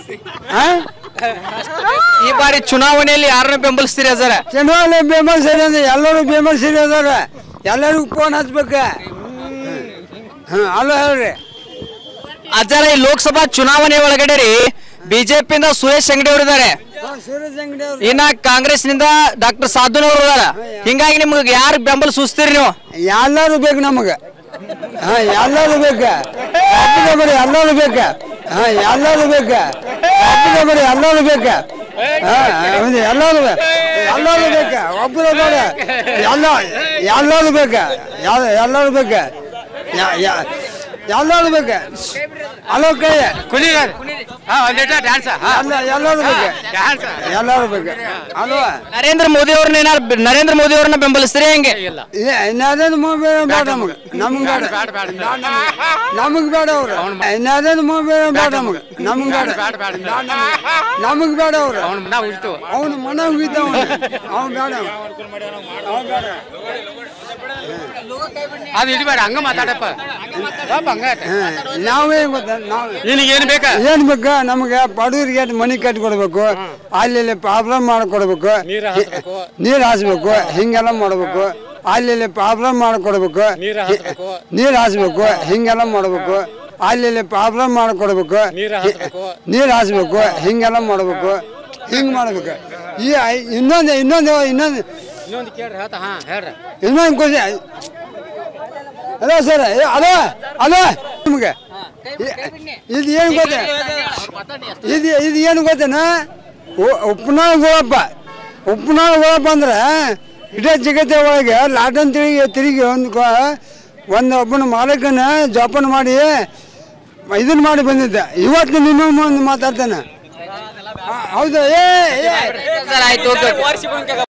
ಆ? ಈ ಬಾರಿ ಚುನಾವಣೆಯಲ್ಲಿ ಯಾರನ್ನ ಬೆಂಬಲಿಸ್ತೀರಿ ಅಜರ ಚುನಾವಣೆ ಬೆಂಬಲಿಸಿರಿ ಅಂದ್ರೆ ಎಲ್ಲರೂ ಬೆಂಬಲಿಸಿರಿ ಅದಾರ ಎಲ್ಲರಿಗೂ ಫೋನ್ ಹಚ್ಬೇಕ ಹಾಂ ಅಲ್ಲ ಹೇಳ್ರಿ ಅಜರ ಈ ಲೋಕಸಭಾ ಚುನಾವಣೆ ಒಳಗಡೆ ರೀ ಬಿಜೆಪಿಯಿಂದ ಸುರೇಶ್ ಅಂಗಡಿ ಅವರು ಇದಾರೆ ಸೂರಜ್ ಅಂಗಡಿ ಅವ್ರು ಇನ್ನ ಕಾಂಗ್ರೆಸ್ ನಿಂದ ಡಾಕ್ಟರ್ ಸಾಧುನ್ ಅವರು ಇದಾರ ಹಿಂಗಾಗಿ ನಿಮ್ಗೆ ಯಾರು ಬೆಂಬಲ ಸೂಸ್ತೀರಿ ನೀವು ಎಲ್ಲರೂ ಬೇಕು ನಮಗೆ ಹಾಂ ಎಲ್ಲರೂ ಬೇಕು ಒಬ್ಬರ ಬರೀ ಎಲ್ಲರೂ ಬೇಕು ಹಾಂ ಎಲ್ಲರೂ ಬೇಕು ಒಬ್ಬರ ಬರೀ ಎಲ್ಲರೂ ಬೇಕು ಹಾಂ ಹೌದು ಎಲ್ಲರೂ ಬೇಕು ಎಲ್ಲರೂ ಬೇಕು ಒಬ್ಬರ ಬೇಡ ಎಲ್ಲ ಎಲ್ಲರೂ ಬೇಕು ಎಲ್ಲ ಎಲ್ಲರೂ ಬೇಕು ಯ- ಯ- ಎಲ್ಲರೂ ಬೇಕು ಅಲೋ ಕೈ ಎಲ್ಲ ಎಲ್ಲರೂ ಬೇಕು ಎಲ್ಲರೂ ಬೇಕು ಅಲ್ವಾ ನರೇಂದ್ರ ಮೋದಿ ಅವ್ರನ್ನ ಏನಾರು ನರೇಂದ್ರ ಮೋದಿ ಅವ್ರನ್ನ ಬೆಂಬಲಿಸ್ತೀರಿ ಹೆಂಗೆ ಇನ್ನಾದೇನು ಮೊಬೈಲ್ ಬೇಡ ನಮಗೆ ನಮ್ಗೆ ಬೇಡ ನಮಗೆ ಬೇಡ ಅವ್ರು ಇನ್ನಾದೇನು ಮೊಬೈಲ್ ಬೇಡ ನಮಗೆ ನಮ್ಗೆ ಬೇಡ ನಮಗೆ ಬೇಡ ಅವ್ರು ಅವನು ಮನ ಹೋಗಿದ್ದ ಅವನು ಬೇಡ ಅವ್ನು ಬೇಡ ಅದು ಇಡಬೇಡ ಹಂಗ ಮಾತಾಡಪ್ಪ ಪಾಪ ಹಂಗ ಹ್ಮ್. ನಾವೇ ಗೊತ್ತಾ ನಾವು ನಿನಗೇನು ಬೇಕಾ ಏನ್ ಬೇಕಾ ನಮಗೆ ಬಡವರಿಗೆ ಮನಿ ಕಟ್ಕೊಡ್ಬೇಕು ಅಲ್ಲಿ ಪ್ರಾಬ್ಲಮ್ ಮಾಡ್ಕೊಡ್ಬೇಕು ನೀರ್ ಹಾಸ್ಬೇಕು. ನೀರು ಹಾಸ್ಬೇಕು ಹಿಂಗೆಲ್ಲ ಮಾಡ್ಬೇಕು ಅಲ್ಲಿ ಪ್ರಾಬ್ಲಮ್ ಮಾಡ್ಕೊಡ್ಬೇಕು ನೀರ್ ಹಾಸ್ಬೇಕು. ನೀರು ಹಾಸ್ಬೇಕು ಹಿಂಗೆಲ್ಲ ಮಾಡ್ಬೇಕು ಅಲ್ಲಿ ಪ್ರಾಬ್ಲಮ್ ಮಾಡ್ಕೊಡ್ಬೇಕು ನೀರ್ ಹಾಸ್ಬೇಕು. ನೀರು ಹಾಸ್ಬೇಕು ಹಿಂಗೆಲ್ಲ ಮಾಡ್ಬೇಕು ಹಿಂಗ್ ಮಾಡ್ಬೇಕು ಈ ಐ- ಇನ್ನೊಂದು ಇನ್ನೊಂದು ಇನ್ನೊಂದು ಇನ್ನೊಂದು ಕೇಳ್ರಿ ಹೇಳ್ತಾ ಹಾ ಹೇಳ್ರಿ ಇನ್ನೊಂದು question hello sir hello hello ನಿಮ್ಗೆ ಇದು ಏನು ಗೊತ್ತ ಇದು ಇದು ಏನು ಗೊತ್ತೇನ ಉಪ್ಪನಾಳ ಗೋಳಪ್ಪ ಉಪ್ಪನಾಳ ಗೋಳಪ್ಪ ಅಂದ್ರೆ ಇಡೀ ಜಗತ್ತಿನ ಒಳಗೆ ಲಾಟನ್ ತಿರುಗಿ ತಿರುಗಿ ಒಂದು ಕೊ- ಒಂದು ಒಬ್ಬನ ಮಾಲಕನ ಜೋಪಾನ ಮಾಡಿ ಇದನ್ನ ಮಾಡಿ ಬಂದಿದ್ದೆ ಇವತ್ತು ನಿಮ್ಮ ಮುಂದೆ ಮಾತಾಡ್ತಾನೆ ಆ, ಹೌದು ಏ ಏ ಸರ್ ಆಯ್ತು ಓಕೆ